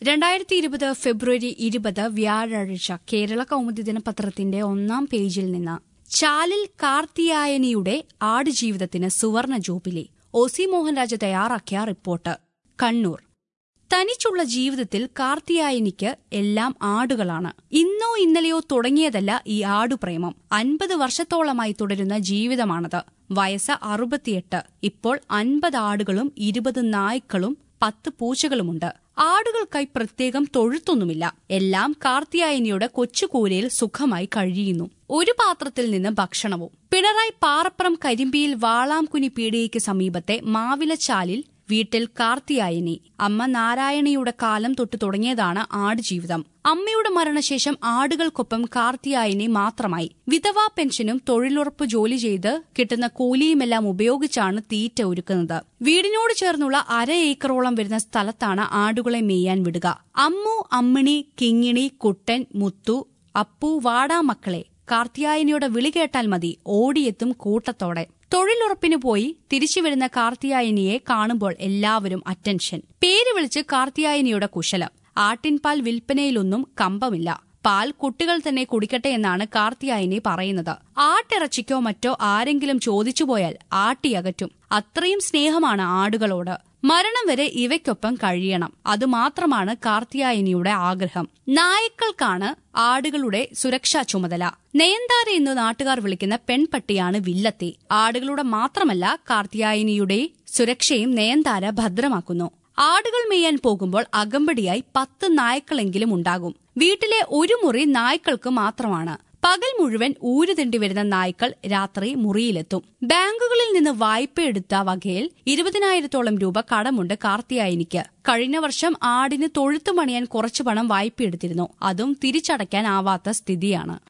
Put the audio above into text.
രണ്ടായിരത്തി ഇരുപത് ഫെബ്രുവരി ഇരുപത് വ്യാഴാഴ്ച കേരള കൗമുദി ദിനപത്രത്തിന്റെ ഒന്നാം പേജിൽ നിന്ന് ചാലിൽ കാർത്തിയായനിയുടെ ആടുജീവിതത്തിന് സുവർണ ജൂബിലി ഒ സി മോഹൻരാജ് തയ്യാറാക്കിയ റിപ്പോർട്ട് കണ്ണൂർ തനിച്ചുള്ള ജീവിതത്തിൽ കാർത്തിയായനിക്ക് എല്ലാം ആടുകളാണ് ഇന്നോ ഇന്നലെയോ തുടങ്ങിയതല്ല ഈ ആടുപ്രേമം അൻപത് വർഷത്തോളമായി തുടരുന്ന ജീവിതമാണത് വയസ്സ് അറുപത്തിയെട്ട് ഇപ്പോൾ അൻപത് ആടുകളും ഇരുപത് നായ്ക്കളും പത്ത് പൂച്ചകളുമുണ്ട് ആടുകൾക്കായി പ്രത്യേകം തൊഴുത്തൊന്നുമില്ല എല്ലാം കാർത്തിയായനിയുടെ കൊച്ചുകൂരയിൽ സുഖമായി കഴിയുന്നു ഒരു പാത്രത്തിൽ നിന്ന് ഭക്ഷണവും പിണറായി പാറപ്പുറം കരിമ്പിയിൽ വാളാംകുനി പീടികയ്ക്ക് സമീപത്തെ മാവിലച്ചാലിൽ വീട്ടിൽ കാർത്തിയായനി അമ്മ നാരായണിയുടെ കാലം തൊട്ട് തുടങ്ങിയതാണ് ആടുജീവിതം അമ്മയുടെ മരണശേഷം ആടുകൾക്കൊപ്പം കാർത്തിയായനി മാത്രമായി വിധവാ പെൻഷനും തൊഴിലുറപ്പ് ജോലി ചെയ്ത് കിട്ടുന്ന കൂലിയുമെല്ലാം ഉപയോഗിച്ചാണ് തീറ്റ ഒരുക്കുന്നത് വീടിനോട് ചേർന്നുള്ള അര ഏക്കറോളം വരുന്ന സ്ഥലത്താണ് ആടുകളെ മേയാൻ വിടുക അമ്മു അമ്മിണി കിങ്ങിണി കുട്ടൻ മുത്തു അപ്പു വാടാമക്കളെ കാർത്തിയായനിയുടെ വിളി കേട്ടാൽ മതി ഓടിയെത്തും കൂട്ടത്തോടെ തൊഴിലുറപ്പിന് പോയി തിരിച്ചു വരുന്ന കാർത്തിയായനിയെ കാണുമ്പോൾ എല്ലാവരും അറ്റൻഷൻ പേര് വിളിച്ച് കാർത്തിയായനിയുടെ കുശലം ആട്ടിൻപാൽ വിൽപ്പനയിലൊന്നും കമ്പമില്ല പാൽ കുട്ടികൾ തന്നെ കുടിക്കട്ടെ എന്നാണ് കാർത്തിയായനി പറയുന്നത് ആട്ടിറച്ചിക്കോ മറ്റോ ആരെങ്കിലും ചോദിച്ചുപോയാൽ ആട്ടിയകറ്റും അത്രയും സ്നേഹമാണ് ആടുകളോട് മരണം വരെ ഇവയ്ക്കൊപ്പം കഴിയണം അതുമാത്രമാണ് കാർത്തിയായനിയുടെ ആഗ്രഹം നായ്ക്കൾക്കാണ് ആടുകളുടെ സുരക്ഷാ ചുമതല നയൻതാര എന്ന് നാട്ടുകാർ വിളിക്കുന്ന പെൺപട്ടിയാണ് വില്ലത്തി ആടുകളുടെ മാത്രമല്ല കാർത്തിയായനിയുടെ സുരക്ഷയും നയൻതാര ഭദ്രമാക്കുന്നു ആടുകൾ മേയാൻ പോകുമ്പോൾ അകമ്പടിയായി പത്ത് നായ്ക്കളെങ്കിലും ഉണ്ടാകും വീട്ടിലെ ഒരു മുറി നായ്ക്കൾക്ക് മാത്രമാണ് പകൽ മുഴുവൻ ഊരുതെണ്ടി വരുന്ന നായ്ക്കൾ രാത്രി മുറിയിലെത്തും ബാങ്കുകളിൽ നിന്ന് വായ്പ എടുത്ത വകയിൽ ഇരുപതിനായിരത്തോളം രൂപ കടമുണ്ട് കാർത്തിയായനിക്ക് കഴിഞ്ഞ വർഷം ആടിന് തൊഴുത്തു പണിയാൻ കുറച്ചു പണം വായ്പയെടുത്തിരുന്നു അതും തിരിച്ചടയ്ക്കാനാവാത്ത സ്ഥിതിയാണ്